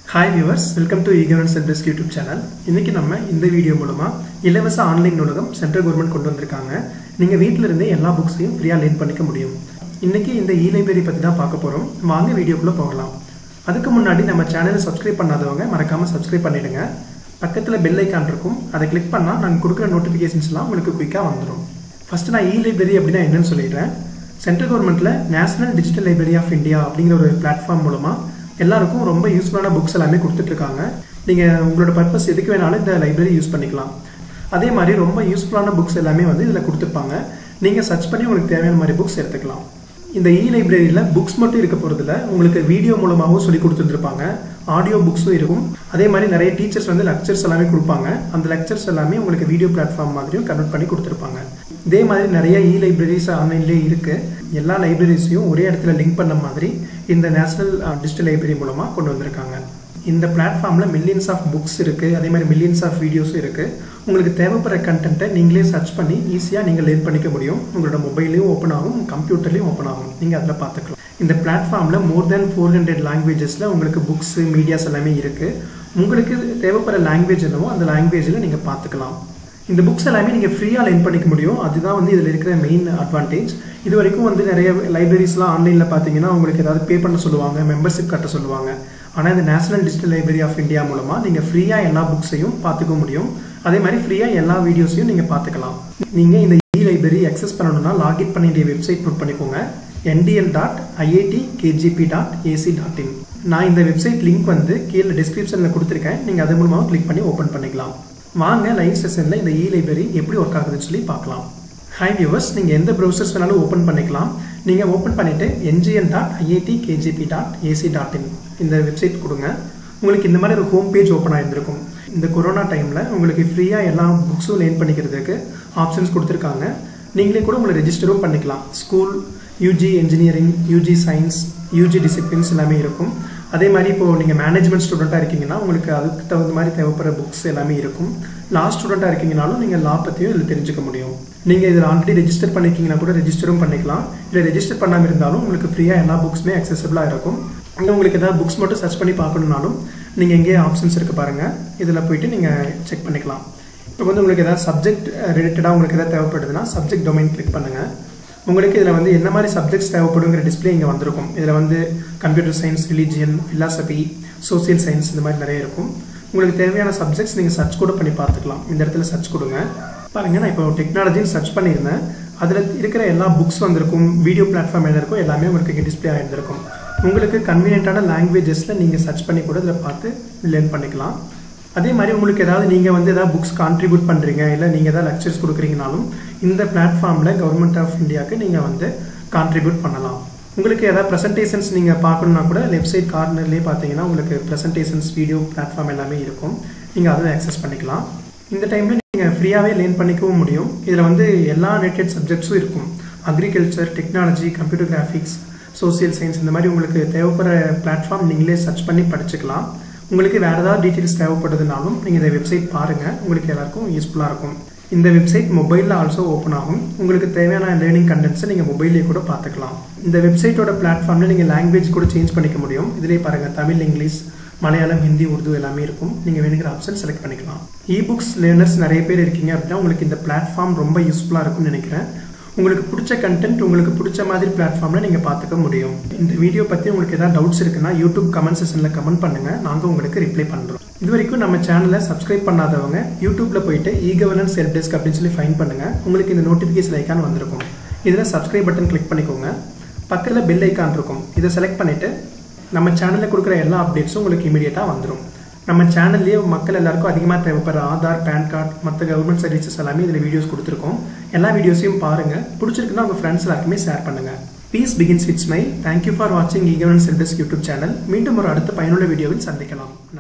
hi viewers welcome to ஈகவன் செல்பெஸ்க் YouTube channel இன்னைக்கு நம்ம இந்த வீடியோ மூலமா இலவச ஆன்லைன் நூலகம் சென்ட்ரல் கவர்மெண்ட் கொண்டு வந்திருக்காங்க நீங்க வீட்டில இருந்தே எல்லா புக்ஸையும் ஃப்ரீயா லேர்ன் பண்ணிக்க முடியும் இன்னைக்கு இந்த இ லைப்ரரி பத்தி தான் பார்க்க போறோம் வாங்க வீடியோக்குள்ள போகலாம் அதுக்கு முன்னாடி நம்ம சேனலை சப்ஸ்கிரைப் பண்ணாதவங்க மறக்காம சப்ஸ்கிரைப் பண்ணிடுங்க பக்கத்துல பெல் ஐக்கான் இருக்கும் அதை கிளிக் பண்ணா நாங்கள் கொடுக்குற நோட்டிஃபிகேஷன்ஸ்லாம் உங்களுக்கு குயிக்காக வந்துடும் ஃபர்ஸ்ட் நான் இ லைப்ரரி அப்படின்னா என்னன்னு சொல்லிடுறேன் சென்ட்ரல் கவர்மெண்ட்ல national digital library of India அப்படிங்கிற ஒரு பிளாட்ஃபார்ம் மூலமா எல்லாருக்கும் ரொம்ப யூஸ்ஃபுல்லான புக்ஸ் எல்லாமே கொடுத்துட்டு இருக்காங்க நீங்க உங்களோட பர்பஸ் எதுக்கு வேணாலும் இந்த லைப்ரரி யூஸ் பண்ணிக்கலாம் அதே மாதிரி ரொம்ப யூஸ்ஃபுல்லான புக்ஸ் எல்லாமே வந்து இதில் கொடுத்துருப்பாங்க நீங்க சர்ச் பண்ணி உங்களுக்கு தேவையான மாதிரி புக்ஸ் எடுத்துக்கலாம் இந்த இ லைப்ரரியில் புக்ஸ் மட்டும் இருக்க போகிறதுல உங்களுக்கு வீடியோ மூலமாகவும் சொல்லி கொடுத்துருப்பாங்க ஆடியோ புக்ஸும் இருக்கும் அதே மாதிரி நிறைய டீச்சர்ஸ் வந்து லெக்சர்ஸ் எல்லாமே கொடுப்பாங்க அந்த லெக்சர்ஸ் எல்லாமே உங்களுக்கு வீடியோ பிளாட்ஃபார்ம் மாதிரியும் கன்வெர்ட் பண்ணி கொடுத்துருப்பாங்க இதே மாதிரி நிறைய இ லைப்ரரிஸ் ஆன்லைன்லேயே இருக்கு எல்லா லைப்ரரிஸையும் ஒரே இடத்துல லிங்க் பண்ண மாதிரி இந்த நேஷனல் டிஜிட்டல் லைப்ரரி மூலமாக கொண்டு வந்திருக்காங்க இந்த பிளாட்ஃபார்மில் மில்லியன்ஸ் ஆஃப் புக்ஸ் இருக்குது அதே மாதிரி மில்லியன்ஸ் ஆஃப் வீடியோஸும் இருக்குது உங்களுக்கு தேவைப்படுற கண்டென்ட்டை நீங்களே சர்ச் பண்ணி ஈஸியாக நீங்கள் லேர்ன் பண்ணிக்க முடியும் உங்களோட மொபைல்லையும் ஓப்பன் ஆகும் கம்ப்யூட்டர்லையும் ஓப்பன் ஆகும் நீங்கள் அதில் பார்த்துக்கலாம் இந்த பிளாட்ஃபார்மில் மோர் தேன் ஃபோர் ஹண்ட்ரட் லாங்குவேஜஸில் உங்களுக்கு புக்ஸு மீடியாஸ் எல்லாமே இருக்குது உங்களுக்கு தேவைப்படுற லாங்குவேஜ் என்னவோ அந்த லாங்குவேஜில் நீங்கள் பார்த்துக்கலாம் இந்த புக்ஸ் எல்லாமே நீங்கள் ஃப்ரீயாக லைன் பண்ணிக்க முடியும் அதுதான் வந்து இதில் இருக்கிற மெயின் அட்வான்டேஜ் இது வரைக்கும் வந்து நிறைய லைப்ரரிஸ்லாம் ஆன்லைனில் பார்த்தீங்கன்னா உங்களுக்கு ஏதாவது பே பண்ண சொல்லுவாங்க மெம்பர்ஷிப் கட்ட சொல்லுவாங்க ஆனால் இந்த national digital library of India மூலமாக நீங்கள் ஃப்ரீயாக எல்லா புக்ஸையும் பார்த்துக்க முடியும் அதே மாதிரி ஃப்ரீயாக எல்லா வீடியோஸையும் நீங்கள் பார்த்துக்கலாம் நீங்கள் இந்த இ லைப்ரரி அக்சஸ் பண்ணணும்னா லாகின் பண்ண வேண்டிய வெப்சைட் நோட் பண்ணிக்கோங்க NDL dot IIT KGP dot AC dot in நான் இந்த வெப்சைட் லிங்க் வந்து கீழே டிஸ்கிரிப்ஷனில் கொடுத்துருக்கேன் நீங்கள் அது மூலமாக கிளிக் பண்ணி ஓப்பன் பண்ணிக்கலாம் வாங்க லைவ் செஷனில் இந்த இ லைப்ரரி எப்படி ஒர்க் ஆகுதுன்னு சொல்லி பார்க்கலாம் ஹை வியூவர்ஸ் நீங்கள் எந்த ப்ரௌசர்ஸ் வேணாலும் ஓப்பன் பண்ணிக்கலாம் நீங்கள் ஓப்பன் பண்ணிவிட்டு NGN dot IIT KGP dot AC dot in இந்த வெப்சைட் கொடுங்க உங்களுக்கு இந்த மாதிரி ஒரு ஹோம் பேஜ் ஓப்பன் ஆகிருந்திருக்கும் இந்த கொரோனா டைமில் உங்களுக்கு ஃப்ரீயாக எல்லா புக்ஸும் லேர்ன் பண்ணிக்கிறதுக்கு ஆப்ஷன்ஸ் கொடுத்துருக்காங்க நீங்களே கூட உங்களை ரெஜிஸ்டரும் பண்ணிக்கலாம் school UG engineering UG science UG disciplines எல்லாமே இருக்கும் அதே மாதிரி இப்போது நீங்கள் மேனேஜ்மெண்ட் ஸ்டூடெண்ட்டாக இருக்கீங்கன்னா உங்களுக்கு அதுக்கு தகுந்த மாதிரி தேவைப்படுற புக்ஸ் எல்லாமே இருக்கும் லா ஸ்டூடெண்ட்டாக இருக்கீங்கனாலும் நீங்கள் லா பற்றியும் இதில் தெரிஞ்சுக்க முடியும் நீங்கள் இதில் ஆல்ரெடி ரெஜிஸ்டர் பண்ணிருக்கீங்கன்னா கூட ரெஜிஸ்டரும் பண்ணிக்கலாம் இல்லை ரெஜிஸ்டர் பண்ணாமல் இருந்தாலும் உங்களுக்கு ஃப்ரீயாக எல்லா புக்ஸுமே அக்சசபிளாக இருக்கும் இல்லை உங்களுக்கு ஏதாவது புக்ஸ் மட்டும் சர்ச் பண்ணி பார்க்கணுன்னாலும் நீங்கள் எங்கேயே ஆப்ஷன்ஸ் இருக்குது பாருங்கள் இதில் போயிட்டு நீங்கள் செக் பண்ணிக்கலாம் இப்போ வந்து உங்களுக்கு ஏதாவது சப்ஜெக்ட் ரிலேட்டடாக உங்களுக்கு எதாவது தேவைப்படுதுன்னா சப்ஜெக்ட் டொமைன் கிளிக் பண்ணுங்கள் உங்களுக்கு இதில் வந்து என்ன மாதிரி சப்ஜெக்ட்ஸ் தேவைப்படுங்கிற டிஸ்பிளே இங்கே வந்திருக்கும் இதில் வந்து computer science religion philosophy social science இந்த மாதிரி நிறைய இருக்கும் உங்களுக்கு தேவையான சப்ஜெக்ட்ஸ் நீங்கள் சர்ச் கூட பண்ணி பார்த்துக்கலாம் இந்த இடத்துல சர்ச் கொடுங்க பாருங்க நான் இப்போ டெக்னாலஜின்னு சர்ச் பண்ணியிருந்தேன் அதில் இருக்கிற எல்லா புக்ஸ் வந்திருக்கும் வீடியோ பிளாட்ஃபார்ம் என்ன இருக்கும் எல்லாமே உங்களுக்கு இங்கே டிஸ்பிளே ஆகிருந்திருக்கும் உங்களுக்கு கன்வீனியன்ட்டான லாங்குவேஜஸில் நீங்கள் சர்ச் பண்ணி கூட இதில் பார்த்து லேர்ன் பண்ணிக்கலாம் அதே மாதிரி உங்களுக்கு ஏதாவது நீங்கள் வந்து ஏதாவது புக்ஸ் கான்ட்ரிபியூட் பண்ணுறீங்க இல்லை நீங்கள் ஏதாவது லெக்சர்ஸ் கொடுக்குறீங்கனாலும் இந்த பிளாட்ஃபார்மில் கவர்மெண்ட் ஆஃப் இந்தியாவுக்கு நீங்கள் வந்து கான்ட்ரிபியூட் பண்ணலாம் உங்களுக்கு ஏதாவது ப்ரெசன்டேஷன்ஸ் நீங்கள் பார்க்கணுன்னா கூட லெஃப்ட் சைட் கார்னர்லேயே பார்த்தீங்கன்னா உங்களுக்கு ப்ரெசன்டேஷன்ஸ் வீடியோ பிளாட்ஃபார்ம் எல்லாமே இருக்கும் நீங்கள் அதை ஆக்சஸ் பண்ணிக்கலாம் இந்த டைமில் நீங்கள் ஃப்ரீயாகவே லேர்ன் பண்ணிக்கவும் முடியும் இதில் வந்து எல்லா ரிலேட்டட் சப்ஜெக்ட்ஸும் இருக்கும் agriculture technology computer graphics social science இந்த மாதிரி உங்களுக்கு தேவைப்படுற பிளாட்ஃபார்ம் நீங்களே சர்ச் பண்ணி படிச்சுக்கலாம் உங்களுக்கு வேறு ஏதாவது டீட்டெயில்ஸ் தேவைப்படுதுனாலும் நீங்கள் இந்த வெப்சைட் பாருங்கள் உங்களுக்கு எல்லாருக்கும் யூஸ்ஃபுல்லாக இருக்கும் இந்த வெப்சைட் மொபைலில் ஆல்சோ ஓப்பன் ஆகும் உங்களுக்கு தேவையான லேர்னிங் கண்டென்ட்ஸை நீங்கள் மொபைல்லேயே கூட பார்த்துக்கலாம் இந்த வெப்சைட்டோட பிளாட்ஃபார்மில் நீங்கள் லாங்குவேஜ் கூட சேஞ்ச் பண்ணிக்க முடியும் இதிலே பாருங்கள் தமிழ் இங்கிலீஷ் மலையாளம் ஹிந்தி உருது எல்லாமே இருக்கும் நீங்கள் வேணுங்கிற ஆப்ஷன் செலக்ட் பண்ணிக்கலாம் இ புக்ஸ் லேர்னர்ஸ் நிறைய பேர் இருக்கீங்க அப்படின்னா உங்களுக்கு இந்த பிளாட்ஃபார்ம் ரொம்ப யூஸ்ஃபுல்லாக இருக்கும்னு நினைக்கிறேன் உங்களுக்கு பிடிச்ச கண்டென்ட் உங்களுக்கு பிடிச்ச மாதிரி பிளாட்ஃபார்மில் நீங்கள் பார்த்துக்க முடியும் இந்த வீடியோ பற்றி உங்களுக்கு ஏதாவது டவுட்ஸ் இருக்குன்னா யூடியூப் கமெண்ட் செஷனில் கமெண்ட் பண்ணுங்கள் நாங்கள் உங்களுக்கு ரிப்ளை பண்ணுறோம் இது வரைக்கும் நம்ம சேனலை சப்ஸ்கிரைப் பண்ணாதவங்க யூடியூப்பில் போயிட்டு இ கவர்னன்ஸ் ஹெல்ப் டெஸ்க் அப்படின்னு சொல்லி ஃபைன் பண்ணுங்கள் உங்களுக்கு இந்த நோட்டிஃபிகேஷன் ஐக்கான் வந்திருக்கும் இதில் சப்ஸ்கிரைப் பட்டன் கிளிக் பண்ணிக்கோங்க பக்கத்தில் பெல் ஐக்கான் இருக்கும் இதை செலக்ட் பண்ணிவிட்டு நம்ம சேனலில் கொடுக்குற எல்லா அப்டேட்ஸும் உங்களுக்கு இமீடியட்டாக வந்துடும் நம்ம சேனல்லேயே மக்கள் எல்லாருக்கும் அதிகமாக தேவைப்படுற ஆதார் பேன் கார்டு மற்ற கவர்மெண்ட் சர்வீசஸ் எல்லாமே இதில் வீடியோஸ் கொடுத்துருக்கோம் எல்லா வீடியோஸையும் பாருங்கள் பிடிச்சிருக்குன்னா உங்கள் ஃப்ரெண்ட்ஸ் எல்லாருக்குமே ஷேர் பண்ணுங்கள் peace begins with smile thank you for வாட்சிங் ஈகவன் செல்டஸ் யூடியூப் சேனல் மீண்டும் ஒரு அடுத்த பயனுள்ள வீடியோவில் சந்திக்கலாம்